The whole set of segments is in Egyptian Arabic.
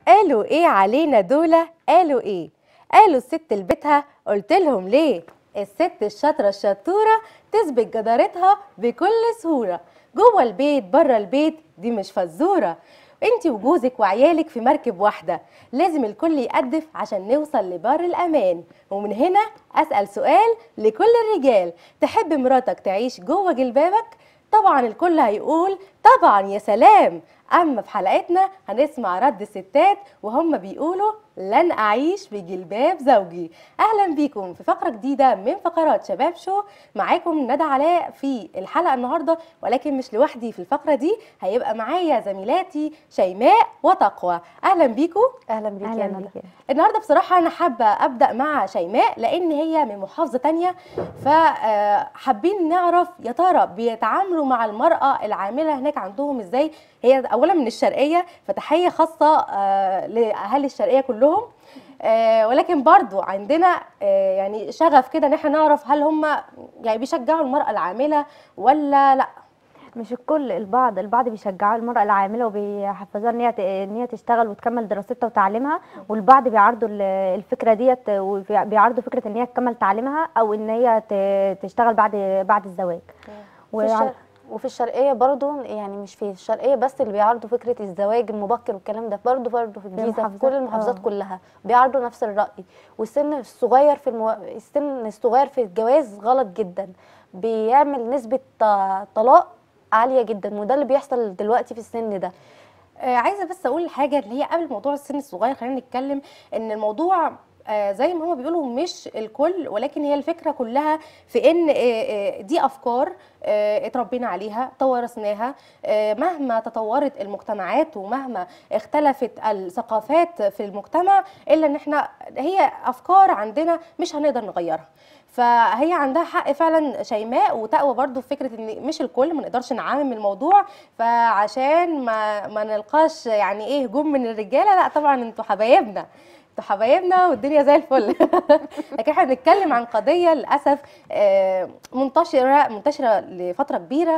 قالوا ايه علينا دولة قالوا ايه قالوا الست لبيتها قلت لهم ليه الست الشاطرة الشطورة تثبت جدارتها بكل سهولة جوه البيت بره البيت دي مش فزورة انت وجوزك وعيالك في مركب واحدة لازم الكل يقدف عشان نوصل لبر الأمان ومن هنا أسأل سؤال لكل الرجال تحب مراتك تعيش جوه جلبابك طبعا الكل هيقول طبعا يا سلام اما في حلقتنا هنسمع رد الستات وهم بيقولوا لن اعيش بجلباب زوجي اهلا بيكم في فقره جديده من فقرات شباب شو معاكم ندى علاء في الحلقه النهارده ولكن مش لوحدي في الفقره دي هيبقى معايا زميلاتي شيماء وتقوى اهلا بيكم اهلا بيك يا اهلا ندى بيك النهارده بصراحه انا حابه ابدا مع شيماء لان هي من محافظه تانية فحابين نعرف يا ترى بيتعاملوا مع المراه العامله هناك عندهم ازاي هي اولا من الشرقيه فتحيه خاصه آه، لاهالي الشرقيه كلهم آه، ولكن برضو عندنا آه، يعني شغف كده ان احنا نعرف هل هم يعني بيشجعوا المراه العامله ولا لا مش الكل البعض البعض بيشجعوا المرأة العاملة وبيحفزوها ان هي ت- ان هي تشتغل وتكمل دراستها وتعليمها والبعض بيعرضوا ال- الفكرة ديت وبيعرضوا فكرة ان هي تكمل تعليمها او ان هي ت- تشتغل بعد بعد الزواج في وع- الشرق وفي الشرقيه برضو يعني مش في الشرقيه بس اللي بيعرضوا فكره الزواج المبكر والكلام ده برضو برضو في الجيزه في المحافظات، كل المحافظات آه. كلها بيعرضوا نفس الراي والسن الصغير في المو... السن الصغير في الجواز غلط جدا بيعمل نسبه ط- طلاق عاليه جدا وده اللي بيحصل دلوقتي في السن ده آه، عايزه بس اقول حاجه اللي هي قبل موضوع السن الصغير خلينا نتكلم ان الموضوع آه، زي ما هما بيقولوا مش الكل ولكن هي الفكره كلها في ان آه، آه، دي افكار آه، اتربينا عليها توارثناها آه، مهما تطورت المجتمعات ومهما اختلفت الثقافات في المجتمع الا ان احنا هي افكار عندنا مش هنقدر نغيرها فهي عندها حق فعلا شيماء وتقوى برضو في فكره ان مش الكل ما نقدرش نعمم الموضوع فعشان ما ما نلقاش يعني ايه هجوم من الرجاله لا طبعا انتوا حبايبنا انتوا حبايبنا والدنيا زي الفل لكن احنا بنتكلم عن قضيه للاسف آه، منتشره منتشره لفتره كبيره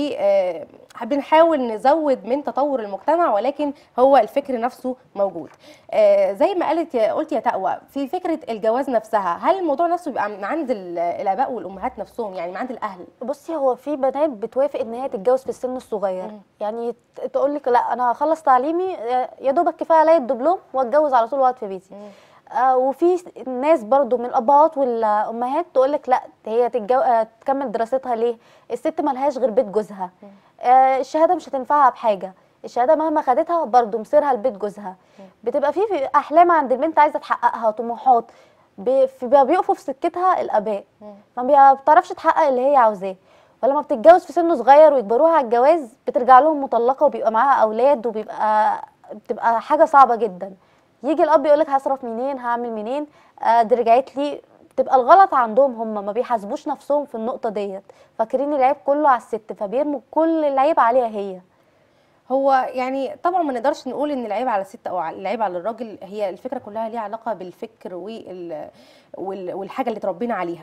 وبنحاول نزود من تطور المجتمع ولكن هو الفكر نفسه موجود آه، زي ما قالت يا قلت يا تقوى في فكره الجواز نفسها هل الموضوع نفسه بيبقى من عند ال- الاباء والامهات نفسهم يعني من عند الاهل بصي هو في بنات بتوافق ان هي تتجوز في السن الصغير مم. يعني تقول لك لا انا هخلص تعليمي يا دوبك كفايه عليا الدبلوم واتجوز على طول واقعد في بيتي آه وفي ناس برضو من الابهات والامهات تقول لك لا هي تتجو... آه تكمل دراستها ليه الست ملهاش غير بيت جوزها آه الشهاده مش هتنفعها بحاجه الشهاده مهما خدتها برضو مصيرها لبيت جوزها بتبقى في في احلام عند البنت عايزه تحققها طموحات ب- في- بيقفوا في سكتها الاباء فما بتعرفش تحقق اللي هي عاوزاه ولما بتتجوز في سن صغير ويجبروها على الجواز بترجع لهم مطلقه وبيبقى معاها اولاد وبيبقى بتبقى حاجه صعبه جدا يجي الاب يقول لك هصرف منين هعمل منين آه دي رجعت لي بتبقى الغلط عندهم هم ما بيحاسبوش نفسهم في النقطه ديت فاكرين العيب كله على الست فبيرموا كل العيب عليها هي هو يعني طبعا ما نقدرش نقول ان العيب على الست او على- العيب على الراجل هي الفكره كلها ليها علاقه بالفكر وال وال- والحاجه اللي اتربينا عليها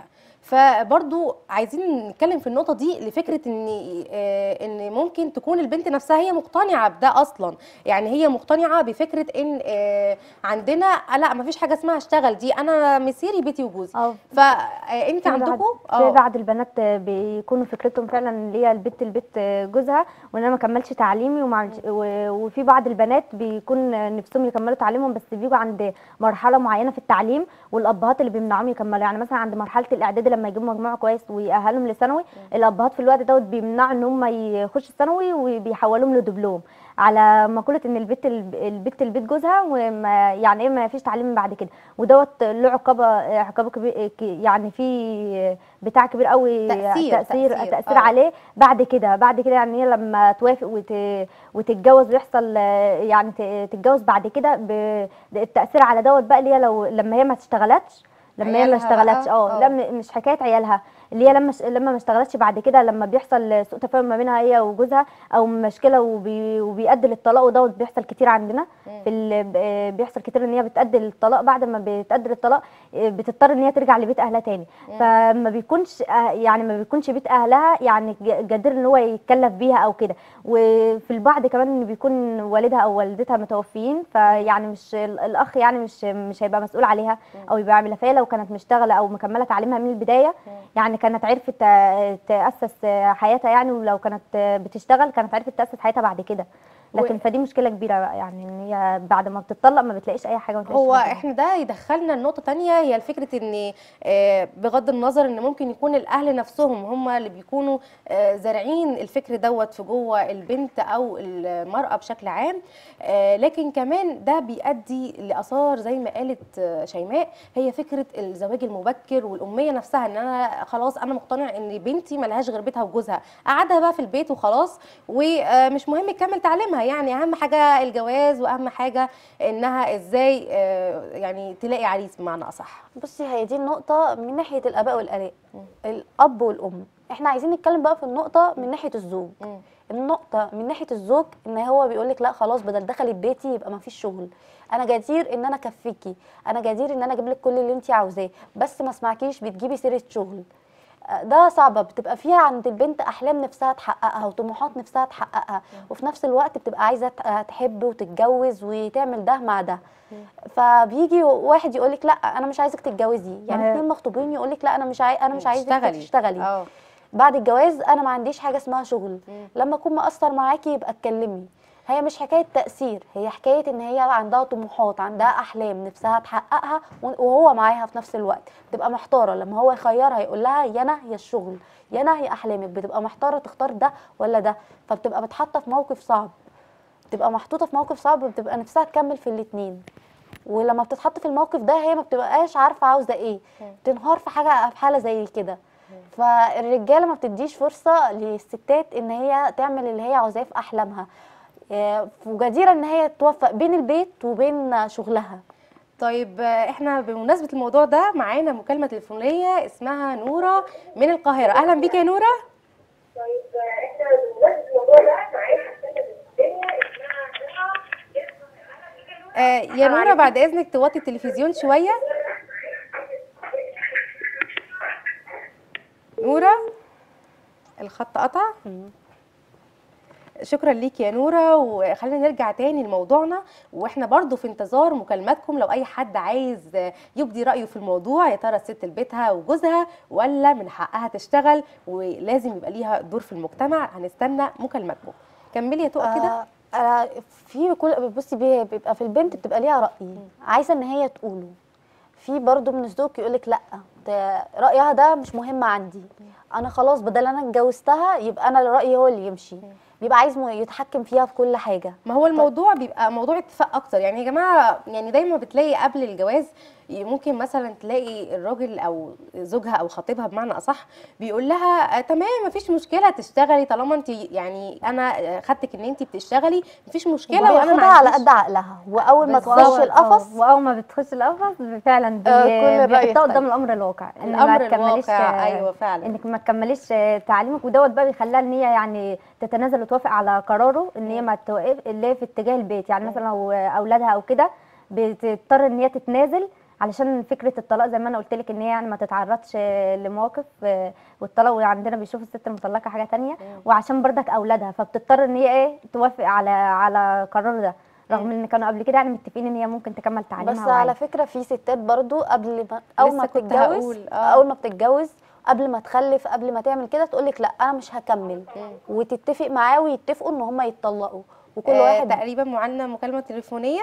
فبرضو عايزين نتكلم في النقطه دي لفكره ان آه، ان ممكن تكون البنت نفسها هي مقتنعه بده اصلا يعني هي مقتنعه بفكره ان آه، عندنا آه، لا ما فيش حاجه اسمها اشتغل دي انا مسيري بيتي وجوزي اه فانت في بعض- عندكم في بعض البنات بيكونوا فكرتهم فعلا اللي هي البت البت جوزها وان انا ما كملش تعليمي وما عملش- و- وفي بعض البنات بيكون نفسهم يكملوا تعليمهم بس بيجوا عند مرحله معينه في التعليم والابهات اللي بيمنعوهم يكملوا يعني مثلا عند مرحله الاعدادي لما يجيبوا مجموع كويس ويأهلهم لثانوي الابهات في الوقت دوت بيمنعوا ان هم يخشوا الثانوي وبيحولوهم لدبلوم على مقوله ان البت البت البيت جوزها وما يعني ايه ما فيش تعليم بعد كده ودوت له عقابه عقابه كبير يعني في بتاع كبير قوي تأثير- تاثير تأثير، تاثير آه. عليه بعد كده بعد كده يعني هي لما توافق وت وتتجوز ويحصل آه، يعني ت- تتجوز بعد كده ب- التاثير على دوت بقى اللي هي لو لما هي ما اشتغلتش لما هي ما عيالها اشتغلتش بقى، اه آه. لا م- مش حكايه عيالها اللي هي لما ش- لما ما اشتغلتش بعد كده لما بيحصل سوء تفاهم ما بينها هي وجوزها او مشكله وبي وبيؤدي للطلاق ودوت بيحصل كتير عندنا في ال- ب- آه، بيحصل كتير ان هي بتؤدي للطلاق بعد ما بتؤدي للطلاق آه، بتضطر ان هي ترجع لبيت اهلها تاني فما بيكونش آه، يعني ما بيكونش بيت اهلها يعني ج- جدير ان هو يتكلف بيها او كده وفي البعض كمان ان بيكون والدها او والدتها متوفيين فيعني مش ال- الاخ يعني مش مش هيبقى مسؤول عليها او يبقى عاملها فهي لو كانت مشتغله او مكمله تعليمها من البدايه يعني كانت عرفت ت- تاسس حياتها يعني ولو كانت بتشتغل كانت عرفت تاسس حياتها بعد كده لكن و- فدي مشكله كبيره بقى يعني ان هي بعد ما بتطلق ما بتلاقيش اي حاجه ما بتلاقيش هو حاجة. احنا ده يدخلنا النقطة تانية هي الفكرة ان آه، بغض النظر ان ممكن يكون الاهل نفسهم هم اللي بيكونوا آه، زارعين الفكر دوت في جوه البنت او المرأة بشكل عام آه، لكن كمان ده بيؤدي لاثار زي ما قالت آه، شيماء هي فكرة الزواج المبكر والامية نفسها ان انا خلاص انا مقتنع ان بنتي ملهاش غير بيتها وجوزها قعدها بقى في البيت وخلاص ومش مهم تكمل تعليمها يعني اهم حاجة الجواز واهم حاجة انها ازاي آه، يعني تلاقي عريس بمعنى اصح بصي هي دي النقطة من ناحية الآباء والآلاء الأب والأم احنا عايزين نتكلم بقى في النقطة من ناحية الزوج مم. النقطة من ناحية الزوج ان هو بيقولك لا خلاص بدل دخلت بيتي يبقى ما فيش شغل انا جدير ان انا اكفيكي انا جدير ان انا اجيب لك كل اللي انت عاوزاه بس ما اسمعكيش بتجيبي سيرة شغل آه، ده صعبة بتبقى فيها عند البنت أحلام نفسها تحققها وطموحات نفسها تحققها وفي نفس الوقت بتبقى عايزة ت- تحب وتتجوز وتعمل ده مع ده فبيجي واحد يقولك لا أنا مش عايزك تتجوزي يعني ما هي- اتنين مخطوبين يقولك لا أنا مش عاي... أنا مش عايزك تشتغلي. تشتغلي اه بعد الجواز انا ما عنديش حاجه اسمها شغل لما اكون مقصر معاكي يبقى اتكلمي هي مش حكايه تاثير هي حكايه ان هي عندها طموحات عندها احلام نفسها تحققها وهو معاها في نفس الوقت بتبقى محتاره لما هو يخيرها يقول لها يا انا يا الشغل يا انا يا احلامك بتبقى محتاره تختار ده ولا ده فبتبقى متحطه في موقف صعب بتبقى محطوطه في موقف صعب بتبقى نفسها تكمل في الاتنين ولما بتتحط في الموقف ده هي ما بتبقاش عارفه عاوزه ايه بتنهار في حاجه في حاله زي كده فالرجاله ما بتديش فرصه للستات ان هي تعمل اللي هي عاوزاه في احلامها آه، وجديره ان هي توفق بين البيت وبين شغلها طيب آه، احنا بمناسبة الموضوع ده معانا مكالمة تليفونية اسمها نورة من القاهرة اهلا بيك يا نورة طيب احنا بنوجه الموضوع ده معايا حساسه الدنيا اسمها آه يا نورة بعد اذنك توطي التلفزيون شوية نورة الخط قطع شكرا ليك يا نورة وخلينا نرجع تاني لموضوعنا واحنا برضو في انتظار مكالماتكم لو اي حد عايز يبدي رأيه في الموضوع يا ترى الست لبيتها وجوزها ولا من حقها تشتغل ولازم يبقى ليها دور في المجتمع هنستنى مكالماتكم كملي يا تقى كده آه آه، في كل بصي بي- بيبقى في البنت بتبقى ليها راي عايزه ان هي تقوله في برضو من الزوج يقولك لا ده رايها ده مش مهم عندي انا خلاص بدل انا اتجوزتها يبقى انا رايي هو اللي يمشي بيبقى عايز م- يتحكم فيها في كل حاجه ما هو الموضوع بيبقى موضوع اتفاق اكتر يعني يا جماعه يعني دايما بتلاقي قبل الجواز ممكن مثلا تلاقي الراجل او زوجها او خطيبها بمعنى اصح بيقول لها آه تمام مفيش مشكله تشتغلي طالما انت يعني انا آه، خدتك ان انت بتشتغلي مفيش مشكله وانا وبياخدها ما على عنديش- قد عقلها واول ما بالظبط، تخش القفص آه، واول ما بتخش القفص فعلا بي آه، كل الرأي بيحطها يختلف. قدام الامر الواقع إن الأمر ما تكمليش الواقع، آه، أيوة فعلا. انك ما تكمليش آه، تعليمك ودوت بقى بيخليها ان هي يعني تتنازل وتوافق على قراره ان هي ما توقف اللي هي في اتجاه البيت يعني مثلا لو اولادها او كده بتضطر ان هي تتنازل علشان فكره الطلاق زي ما انا قلت لك ان هي يعني ما تتعرضش آه، لمواقف آه، والطلاق عندنا بيشوفوا الست المطلقه حاجه تانية وعشان برضك اولادها فبتضطر ان هي ايه توافق على على قرار ده رغم ان كانوا قبل كده يعني متفقين ان هي ممكن تكمل تعليمها بس وعادي. على فكره في ستات برضو قبل ما اول لسه ما كنت بتتجوز هقول، آه. اول ما بتتجوز قبل ما تخلف قبل ما تعمل كده تقولك لا انا مش هكمل وتتفق معاه ويتفقوا ان هم يتطلقوا وكل آه واحد تقريبا معانا مكالمه تليفونيه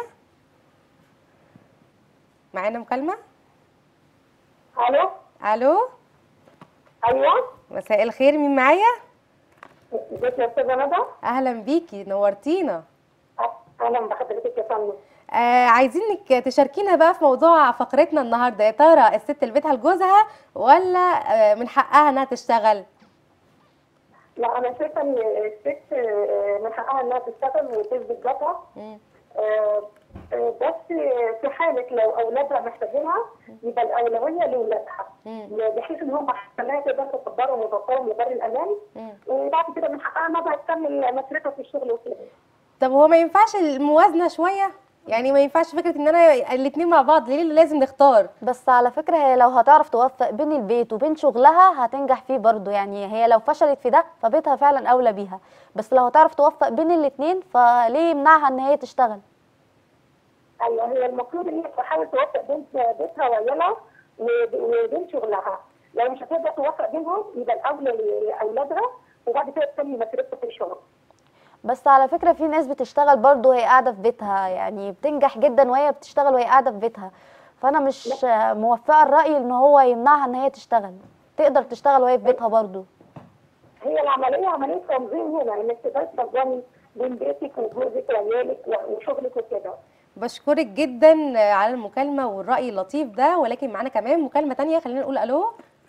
معانا مكالمه الو الو ايوه مساء الخير مين معايا ازيك يا استاذه ندى اهلا بيكي نورتينا اهلا بحضرتك يا فندم آه عايزينك تشاركينا بقى في موضوع فقرتنا النهارده يا ترى الست اللي بيتها لجوزها ولا آه من حقها انها تشتغل لا انا شايفه ان الست آه، من حقها انها تشتغل وتثبت ذاتها مم. آه، آه، بس آه، في حاله لو اولادها محتاجينها يبقى الاولويه لاولادها مم. بحيث ان هم خلاها تقدر تكبرهم وتوصلهم لبر الامان مم. وبعد كده من حقها انها تكمل مسيرتها في الشغل وكده طب هو ما ينفعش الموازنه شويه يعني ما ينفعش فكره ان انا الاثنين مع بعض ليه اللي لازم نختار بس على فكرة هي لو هتعرف توفق بين البيت وبين شغلها هتنجح فيه برضو يعني هي لو فشلت في ده فبيتها فعلا أولى بيها بس لو هتعرف توفق بين الاتنين فليه يمنعها ان هي تشتغل ايوه هي المفروض ان هي تحاول توفق بين بيتها وعيالها وب- وبين شغلها لو مش هتقدر توفق بينهم يبقى الاولى لاولادها وبعد كده تكمل مسيرتها في الشغل بس على فكرة في ناس بتشتغل برضو وهي قاعدة في بيتها يعني بتنجح جدا وهي بتشتغل وهي قاعدة في بيتها فأنا مش موفقة الرأي ان هو يمنعها ان هي تشتغل تقدر تشتغل وهي في بيتها برضو هي العمليه عمليه تنظيم هنا انك تقدر تنظمي بين بيتك وجوزك وعيالك وشغلك وكده بشكرك جدا على المكالمه والراي اللطيف ده ولكن معانا كمان مكالمه تانية خلينا نقول الو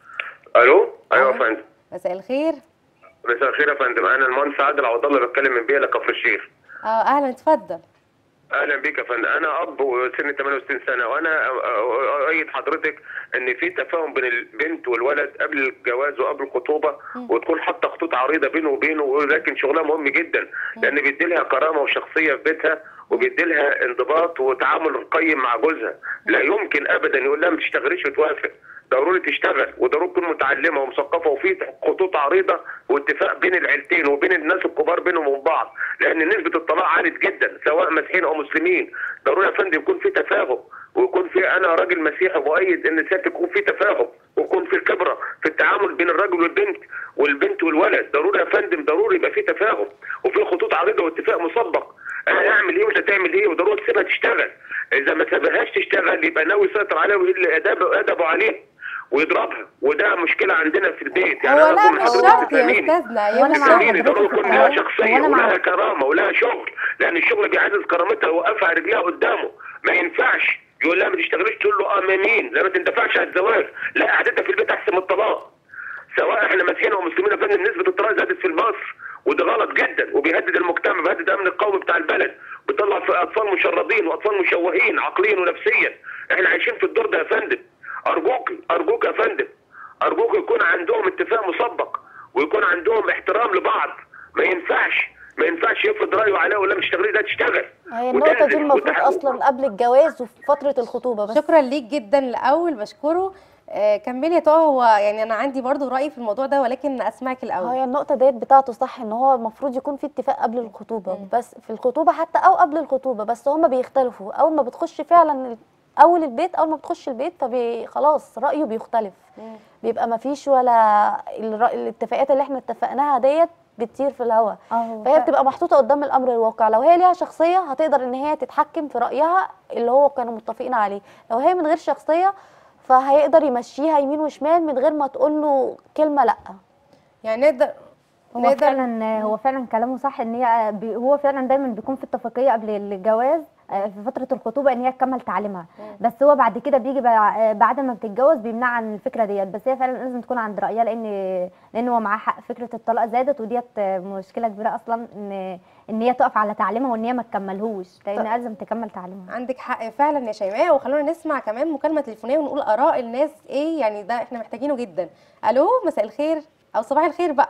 الو ايوه يا أهلا. فندم مساء الخير مساء الخير يا فندم انا المهندس عادل عوض الله بتكلم من بيلا كفر الشيخ اه اهلا اتفضل اهلا بيك يا فندم انا اب وسن 68 سنه وانا اؤيد حضرتك ان في تفاهم بين البنت والولد قبل الجواز وقبل الخطوبه وتكون حاطه خطوط عريضه بينه وبينه ولكن شغلها مهم جدا لان بيدي لها كرامه وشخصيه في بيتها وبيدي لها انضباط وتعامل قيم مع جوزها لا يمكن ابدا يقول لها ما تشتغليش وتوافق ضروري تشتغل وضروري تكون متعلمه ومثقفه وفي خطوط عريضه واتفاق بين العيلتين وبين الناس الكبار بينهم وبين بعض لان نسبه الطلاق عالت جدا سواء مسيحيين او مسلمين ضروري يا فندم يكون في تفاهم ويكون في انا راجل مسيحي مؤيد ان سيادتك يكون في تفاهم ويكون في الخبره في التعامل بين الرجل والبنت والبنت والولد ضروري يا فندم ضروري يبقى في تفاهم وفي خطوط عريضه واتفاق مسبق انا اعمل ايه وانت تعمل ايه وضروري تسيبها تشتغل اذا ما سابهاش تشتغل يبقى ناوي يسيطر عليها ويقل ادابه ادبه عليه ويضربها وده مشكله عندنا في البيت هو لا أكون مش حضرتك شرط يا تفهميني. استاذنا يا وأنا مش مع شرط تفهميني ضروري حضرتك يكون لها أهو. شخصيه وأنا مع ولها كرامه ولها شغل لان الشغل بيعزز كرامتها ويوقفها على رجليها قدامه ما ينفعش يقول لها ما تشتغليش تقول له اه ما مين لا ما تندفعش على الزواج لا قعدتها في البيت احسن من الطلاق سواء احنا مسيحيين او مسلمين يا فندم نسبه الطلاق زادت في مصر وده غلط جدا وبيهدد المجتمع بيهدد الامن القومي بتاع البلد بيطلع في اطفال مشردين واطفال مشوهين عقليا ونفسيا احنا عايشين في الدور ده يا فندم ارجوك ارجوك يا فندم ارجوك يكون عندهم اتفاق مسبق ويكون عندهم احترام لبعض ما ينفعش ما ينفعش يفرض رايه عليها ولا مش تشتغلي ده تشتغل هي النقطة دي وتنزل المفروض وتح- أصلا قبل الجواز وفي فترة الخطوبة بس شكرا ليك جدا الاول بشكره آه كملي يا طه هو يعني انا عندي برضو راي في الموضوع ده ولكن اسمعك الاول هي النقطة ديت بتاعته صح ان هو المفروض يكون في اتفاق قبل الخطوبة بس في الخطوبة حتى او قبل الخطوبة بس هما بيختلفوا اول ما بتخش فعلا اول البيت اول ما بتخش البيت فبي خلاص رأيه بيختلف بيبقى ما فيش ولا الر- الاتفاقات اللي احنا اتفقناها ديت بتطير في الهواء اه فهي بتبقى محطوطة قدام الامر الواقع لو هي ليها شخصية هتقدر ان هي تتحكم في رأيها اللي هو كانوا متفقين عليه لو هي من غير شخصية فهيقدر يمشيها يمين وشمال من غير ما تقول له كلمة لا يعني نقدر هو نقدر فعلا هو فعلا كلامه صح ان هي بي- هو فعلا دايما بيكون في اتفاقيه قبل الجواز آه، في فتره الخطوبه ان هي تكمل تعليمها بس هو بعد كده بيجي بع- آه، بعد ما بتتجوز بيمنع عن الفكره ديت بس هي فعلا لازم تكون عند رايها لان لان هو معاه حق فكره الطلاق زادت وديت آه، مشكله كبيره اصلا ان ان هي تقف على تعليمها وان هي ما تكملهوش لان لازم تكمل تعليمها عندك حق فعلا يا شيماء وخلونا نسمع كمان مكالمه تليفونيه ونقول اراء الناس ايه يعني ده احنا محتاجينه جدا الو مساء الخير او صباح الخير بقى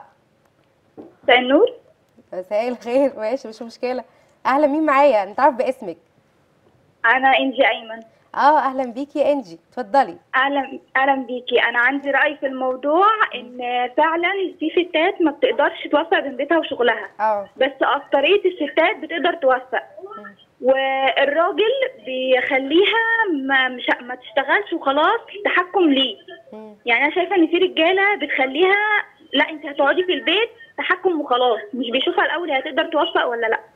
مساء النور مساء الخير ماشي مش مشكله اهلا مين معايا نتعرف باسمك أنا إنجي أيمن اه اهلا بيكي يا انجي اتفضلي أهلا أهلا بيكي أنا عندي رأي في الموضوع إن فعلا في ستات ما بتقدرش توفق بين بيتها وشغلها اه بس أكترية الستات بتقدر توفق والراجل بيخليها ما مش ما تشتغلش وخلاص تحكم ليه مم. يعني أنا شايفة إن في رجالة بتخليها لا أنت هتقعدي في البيت تحكم وخلاص مش بيشوفها الأول هي هتقدر توفق ولا لا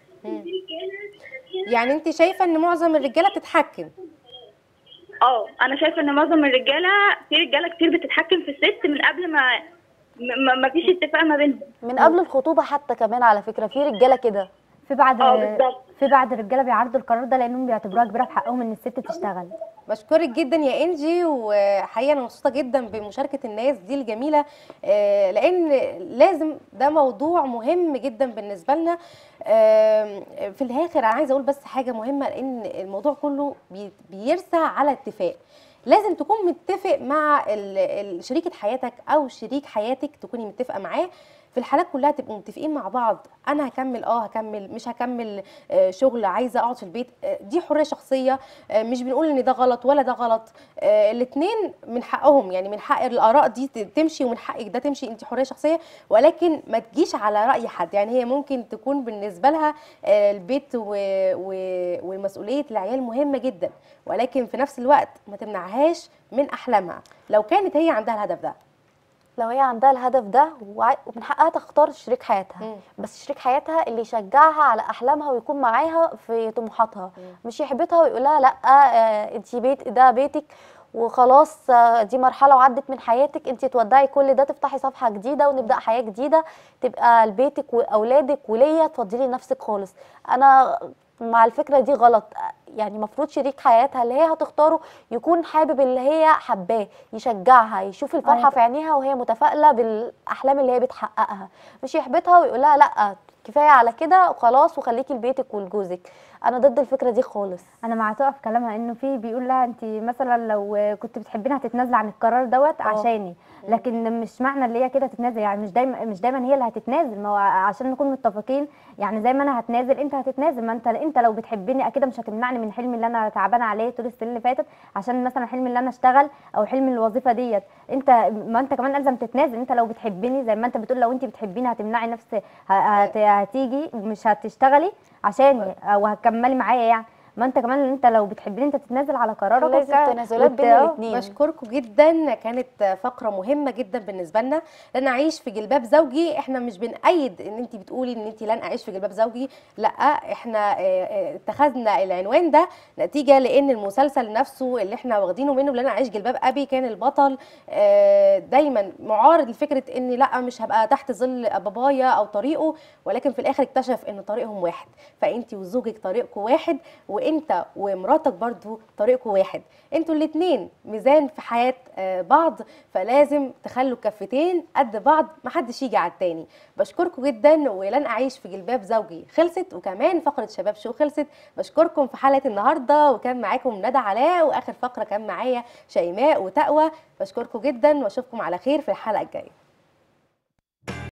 يعني انت شايفه ان معظم الرجاله بتتحكم اه انا شايفه ان معظم الرجاله في رجاله كتير بتتحكم في الست من قبل ما ما ما فيش اتفاق ما بينهم من قبل الخطوبة حتى كمان على فكرة في رجالة كده في بعض اه بالظبط في بعض الرجاله بيعارضوا القرار ده لانهم بيعتبروها كبيره في حقهم ان الست تشتغل بشكرك جدا يا انجي وحقيقه انا مبسوطه جدا بمشاركه الناس دي الجميله آه، لان لازم ده موضوع مهم جدا بالنسبه لنا آم، في الاخر انا عايزه اقول بس حاجه مهمه لان الموضوع كله بي- بيرسى على اتفاق لازم تكون متفق مع ال- ال- شريكة حياتك او شريك حياتك تكوني متفقه معاه في الحالات كلها تبقوا متفقين مع بعض انا هكمل اه هكمل مش هكمل آه، شغل عايزه اقعد في البيت آه، دي حريه شخصيه آه، مش بنقول ان ده غلط ولا ده غلط الاثنين من حقهم يعني من حق الاراء دي ت- تمشي ومن حقك ده تمشي انت حريه شخصيه ولكن ما تجيش على راي حد يعني هي ممكن تكون بالنسبه لها آه، البيت و... و... ومسؤوليه العيال مهمه جدا ولكن في نفس الوقت ما تمنعهاش من احلامها لو كانت هي عندها الهدف ده لو هي عندها الهدف ده وع- ومن حقها تختار شريك حياتها مم. بس شريك حياتها اللي يشجعها على احلامها ويكون معاها في طموحاتها مش يحبطها ويقول لها لا آه انت بيت ده بيتك وخلاص آه دي مرحله وعدت من حياتك انت تودعي كل ده تفتحي صفحه جديده ونبدا حياه جديده تبقى لبيتك واولادك وليا تفضلي نفسك خالص انا مع الفكره دي غلط يعني المفروض شريك حياتها اللي هي هتختاره يكون حابب اللي هي حباه يشجعها يشوف الفرحه أيوة. في عينيها وهي متفائله بالاحلام اللي هي بتحققها مش يحبطها ويقول لها لا كفايه على كده وخلاص وخليكي لبيتك ولجوزك انا ضد الفكره دي خالص انا مع تقف كلامها انه في بيقول لها انت مثلا لو كنت بتحبيني هتتنازلي عن القرار دوت اه. عشاني لكن مش معنى اللي هي كده تتنازل يعني مش دايما مش دايما هي اللي هتتنازل ما هو عشان نكون متفقين يعني زي ما انا هتنازل انت هتتنازل ما انت انت لو بتحبني اكيد مش هتمنعني من حلمي اللي انا تعبانه عليه طول السنين اللي فاتت عشان مثلا حلمي اللي انا اشتغل او حلم الوظيفه ديت انت ما انت كمان لازم تتنازل انت لو بتحبني زي ما انت بتقول لو انت بتحبيني هتمنعي نفس ه- هت- هتيجي ومش هتشتغلي عشاني او هتكملي معايا يعني ما انت كمان انت لو بتحبيني انت تتنازل على قرارك لازم وبتاع- تنازلات وت- بين اه. الاثنين بشكركم جدا كانت فقره مهمه جدا بالنسبه لنا لن اعيش في جلباب زوجي احنا مش بنأيد ان انت بتقولي ان انت لن اعيش في جلباب زوجي لا احنا اه، اه، اتخذنا العنوان ده نتيجه لان المسلسل نفسه اللي احنا واخدينه منه لن اعيش جلباب ابي كان البطل اه، دايما معارض لفكره ان لا مش هبقى تحت ظل بابايا او طريقه ولكن في الاخر اكتشف ان طريقهم واحد فانت وزوجك طريقكم واحد وانت ومراتك برضو طريقكم واحد انتوا الاتنين ميزان في حياة آه، بعض فلازم تخلوا كفتين قد بعض محدش يجي على التاني بشكركم جدا ولن اعيش في جلباب زوجي خلصت وكمان فقرة شباب شو خلصت بشكركم في حلقة النهاردة وكان معاكم ندى علاء واخر فقرة كان معايا شيماء وتقوى بشكركم جدا واشوفكم على خير في الحلقة الجاية